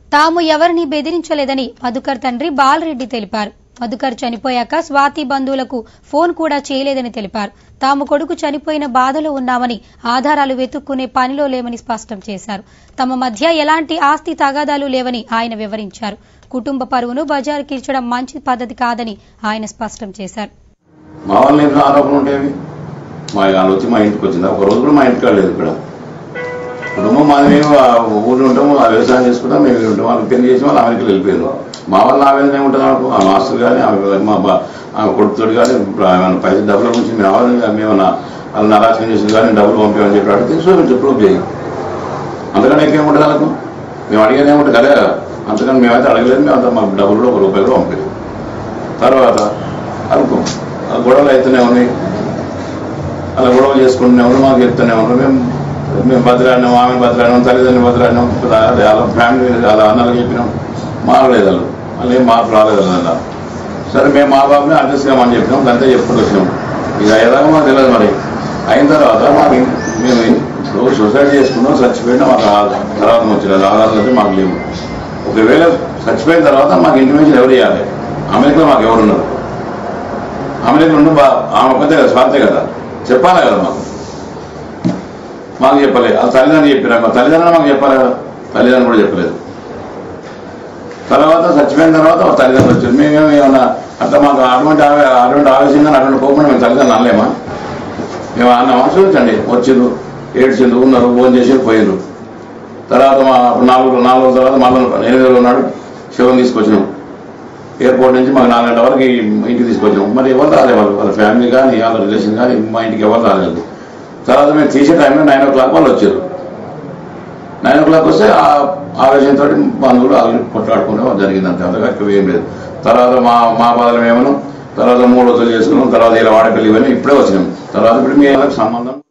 తాము ఎవరిని బెదిరించలేదని మధుకర్ తండ్రి బాలరెడ్డి తెలిపారు మధుకర్ చనిపోయాక స్వాతి బంధువులకు ఫోన్ కూడా చేయలేదని తెలిపారు తాము కొడుకు చనిపోయిన బాధలో ఉన్నామని ఆధారాలు వెతుక్కునే పనిలో లేమని స్పష్టం చేశారు తమ మధ్య ఎలాంటి ఆస్తి తగాదాలు లేవని ఆయన వివరించారు కుటుంబ పరువును బజారుకిర్చడం మంచి పద్ధతి కాదని ఆయన స్పష్టం చేశారు మా వాళ్ళ ఇంట్లో ఆరోపణలు ఉండేవి మా వాళ్ళు వచ్చి మా ఇంటికి వచ్చింది ఒక రోజు కూడా మా ఇంటికి లేదు ఇక్కడ కుటుంబం మాది మేము ఆ ఊళ్ళో ఉంటాము ఆ వ్యవసాయం చేసుకుంటాం మేము ఇక్కడ ఉంటాం వాళ్ళు పెళ్లి చేసి వాళ్ళు అమెరికాలో వెళ్ళిపోయారు మా వాళ్ళ ఆవేదన ఏముంటుంది నాకు ఆ మాస్టర్ కానీ ఆమె మా బా ఆమె కొడుకుతోడు కానీ ఆమె పైసలు డబ్బుల గురించి మేము ఆవేదన మేమన్నా వాళ్ళని అరాచకం చేసింది కానీ డబ్బులు పంపామని చెప్పి అడిగితే చూపించు ప్రూఫ్ చేయి అంతకన్నా ఎక్కువ ఏముంటుంది వాళ్ళకు మేము అడిగేది ఏముంటుంది కదా అంతకని మేమైతే అడగలేదు మేము అంత మాకు డబ్బులు కూడా ఒక రూపాయలు కూడా పంపలేదు తర్వాత అనుకో ఆ గొడవలు అయితేనే ఉన్నాయి అలా గొడవలు చేసుకుంటూనే ఉన్నాం మాకు చెప్తూనే ఉన్నాం మేము మేము బతిరాడినాం ఆమె బతిరాడినాం తల్లిదండ్రులు బతిరాడినాం వాళ్ళ ఫ్యామిలీ వాళ్ళ అన్నలకు చెప్పినాం మారలేదు వాళ్ళు వాళ్ళు ఏం మార్పు రాలేదు అలా సరే మేము మా బాబుని అడ్జస్ట్ కామని చెప్పినాం దాంతో చెప్పుకుంటూ వచ్చినాం ఇది అయ్యేదాకా మాకు తెలియదు మరి అయిన తర్వాత మాకు ఇన్- మేము ఇన్- ఇప్పుడు సొసైటీ చేసుకున్నాం చచ్చిపోయినా మాకు ఆ తర్వాత వచ్చిన ఆధారాలు అయితే మాకు లేవు ఒకవేళ చచ్చిపోయిన తర్వాత మాకు ఇంటిమేషన్ ఎవరు ఇవ్వాలి అమెరికాలో మాకు ఎవరున్నారు అమెరికా నుండి బా ఆమె ఒక్కతే కదా స్వార్థే కదా చెప్పాలి కదా మాకు మాకు చెప్పలే ఆ తల్లిదండ్రులు చెప్పినా మా తల్లిదండ్రులు మాకు చెప్పాలి కదా తల్లిదండ్రులు కూడా చెప్పలేదు తర్వాత చచ్చిపోయిన తర్వాత మా తల్లిదండ్రులు వచ్చారు మేమేమి ఏమన్నా అట్లా మాకు అటువంటి ఆవే- అటువంటి ఆవేశంగా అటువంటి కోపం మేము తల్లిదండ్రులు అనలేమా మేము అన్నామా చూపించండి వచ్చిండ్రు ఏడ్చిండ్రు ఉన్నారు ఫోన్ చేసి పోయిండ్రు తర్వాత మా అప్పుడు నాలుగు నాలుగు రోజుల తర్వాత మళ్ళీ ఎనిమిది రోజులు ఉన్నాడు శివం తీసుకొచ్చినాం ఎయిర్పోర్ట్ నుంచి మాకు నాలుగు గంటల వరకు ఈ ఇంటికి తీసుకొచ్చాం మరి ఎవరు రాలేదు వాళ్ళు వాళ్ళ ఫ్యామిలీ కానీ వాళ్ళ రిలేషన్ కానీ మా ఇంటికి ఎవరు రాలేదు తర్వాత మేము తీసే టైంలో నైన్ ఓ క్లాక్ వాళ్ళు వచ్చారు నైన్ ఓ క్లాక్ వస్తే ఆ ఆవేశంతో బంధువులు వాళ్ళు కొట్లాడుకునే జరిగింది అంతే అంతగా ఎక్కువ ఏం లేదు తర్వాత మా మా బాధలు ఏమన్నా తర్వాత మూడు రోజులు చేసుకున్నాం తర్వాత ఇలా వాడకలు ఇవన్నీ ఇప్పుడే వచ్చినాం తర్వాత ఇప్పుడు మీ సంబంధం